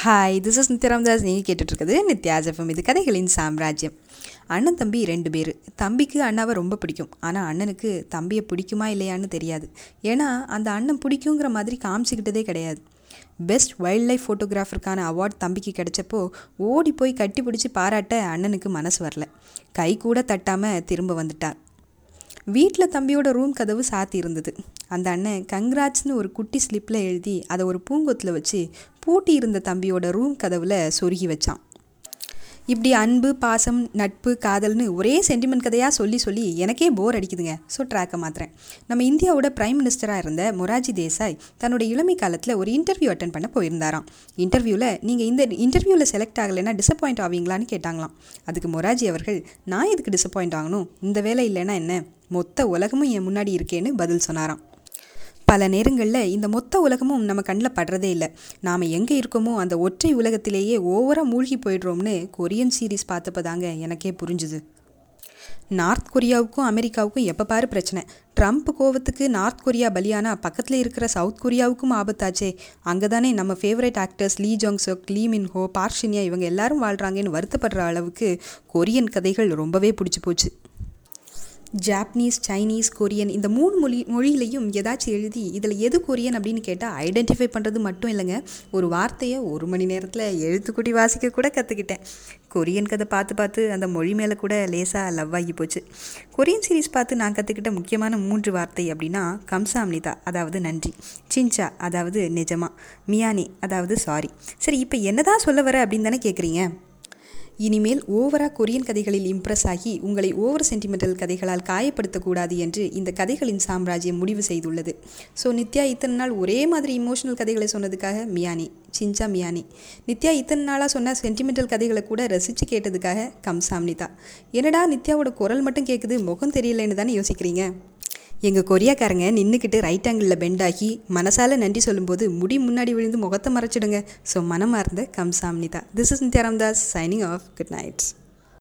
hi this is நித்யராம்தாஸ் நீங்கள் கேட்டுட்ருக்குது நித்யாஜஃபம் இது கதைகளின் சாம்ராஜ்யம் அண்ணன் தம்பி ரெண்டு பேர் தம்பிக்கு அண்ணாவை ரொம்ப பிடிக்கும் ஆனால் அண்ணனுக்கு தம்பியை பிடிக்குமா இல்லையான்னு தெரியாது ஏன்னா அந்த அண்ணன் பிடிக்குங்கிற மாதிரி காமிச்சிக்கிட்டதே கிடையாது பெஸ்ட் வைல்ட் லைஃப் ஃபோட்டோகிராஃபருக்கான அவார்ட் தம்பிக்கு கிடைச்சப்போ ஓடி போய் கட்டி பிடிச்சி பாராட்ட அண்ணனுக்கு மனசு வரல கை கூட தட்டாமல் திரும்ப வந்துட்டார் வீட்டில் தம்பியோட ரூம் கதவு சாத்தி இருந்தது அந்த அண்ணன் கங்க்ராட்ஸ்னு ஒரு குட்டி ஸ்லிப்பில் எழுதி அதை ஒரு பூங்கொத்தில் வச்சு பூட்டி இருந்த தம்பியோட ரூம் கதவில் சொருகி வச்சான் இப்படி அன்பு பாசம் நட்பு காதல்னு ஒரே சென்டிமெண்ட் கதையாக சொல்லி சொல்லி எனக்கே போர் அடிக்குதுங்க ஸோ ட்ராக்கை மாத்துறேன் நம்ம இந்தியாவோட பிரைம் மினிஸ்டராக இருந்த மொராஜி தேசாய் தன்னோட இளமை காலத்தில் ஒரு இன்டர்வியூ அட்டன் பண்ண போயிருந்தாராம் இன்டர்வியூவில் நீங்கள் இந்த இன்டர்வியூவில் செலக்ட் ஆகலைன்னா டிசப்பாயிண்ட் ஆவீங்களான்னு கேட்டாங்களாம் அதுக்கு மொராஜி அவர்கள் நான் எதுக்கு டிசப்பாயிண்ட் ஆகணும் இந்த வேலை இல்லைன்னா என்ன மொத்த உலகமும் என் முன்னாடி இருக்கேன்னு பதில் சொன்னாராம் பல நேரங்களில் இந்த மொத்த உலகமும் நம்ம கண்ணில் படுறதே இல்லை நாம் எங்கே இருக்கோமோ அந்த ஒற்றை உலகத்திலேயே ஓவராக மூழ்கி போயிடுறோம்னு கொரியன் சீரீஸ் பார்த்தப்ப தாங்க எனக்கே புரிஞ்சுது நார்த் கொரியாவுக்கும் அமெரிக்காவுக்கும் எப்போ பாரு பிரச்சனை ட்ரம்ப் கோவத்துக்கு நார்த் கொரியா பலியானா பக்கத்தில் இருக்கிற சவுத் கொரியாவுக்கும் ஆபத்தாச்சே அங்கே தானே நம்ம favourite actors Lee Jong Suk Lee Min Ho பார்ஷினியா இவங்க எல்லாரும் வாழ்கிறாங்கன்னு வருத்தப்படுற அளவுக்கு கொரியன் கதைகள் ரொம்பவே பிடிச்சி போச்சு ஜாப்பனீஸ் சைனீஸ் கொரியன் இந்த மூணு மொழி மொழியிலையும் ஏதாச்சும் எழுதி இதில் எது கொரியன் அப்படின்னு கேட்டால் ஐடென்டிஃபை பண்ணுறது மட்டும் இல்லைங்க ஒரு வார்த்தையை ஒரு மணி நேரத்தில் எழுத்துக்கூட்டி வாசிக்க கூட கற்றுக்கிட்டேன் கொரியன் கதை பார்த்து பார்த்து அந்த மொழி மேலே கூட லேசாக லவ் ஆகி போச்சு கொரியன் சீரீஸ் பார்த்து நான் கற்றுக்கிட்ட முக்கியமான மூன்று வார்த்தை அப்படின்னா கம்சாம்னிதா அதாவது நன்றி சின்ச்சா அதாவது நிஜமா மியானி அதாவது சாரி சரி இப்போ என்னதான் சொல்ல வர அப்படின்னு தானே கேட்குறீங்க இனிமேல் ஓவரா கொரியன் கதைகளில் இம்ப்ரெஸ் ஆகி உங்களை ஓவர் சென்டிமெண்டல் கதைகளால் காயப்படுத்தக்கூடாது என்று இந்த கதைகளின் சாம்ராஜ்யம் முடிவு செய்துள்ளது ஸோ நித்யா இத்தனை நாள் ஒரே மாதிரி இமோஷனல் கதைகளை சொன்னதுக்காக மியானி சிஞ்சா மியானி நித்யா இத்தனை நாளாக சொன்ன சென்டிமெண்டல் கதைகளை கூட ரசித்து கேட்டதுக்காக கம்சாம்னிதா என்னடா நித்யாவோட குரல் மட்டும் கேட்குது முகம் தெரியலன்னு தானே யோசிக்கிறீங்க எங்கள் கொரியாக்காரங்க நின்றுக்கிட்டு ரைட் ஆங்கிளில் பெண்ட் ஆகி மனசால நன்றி சொல்லும்போது முடி முன்னாடி விழுந்து முகத்தை மறைச்சிடுங்க ஸோ மனமார்ந்த கம்சாம்னிதா this is Nithya Ramdas signing off good nights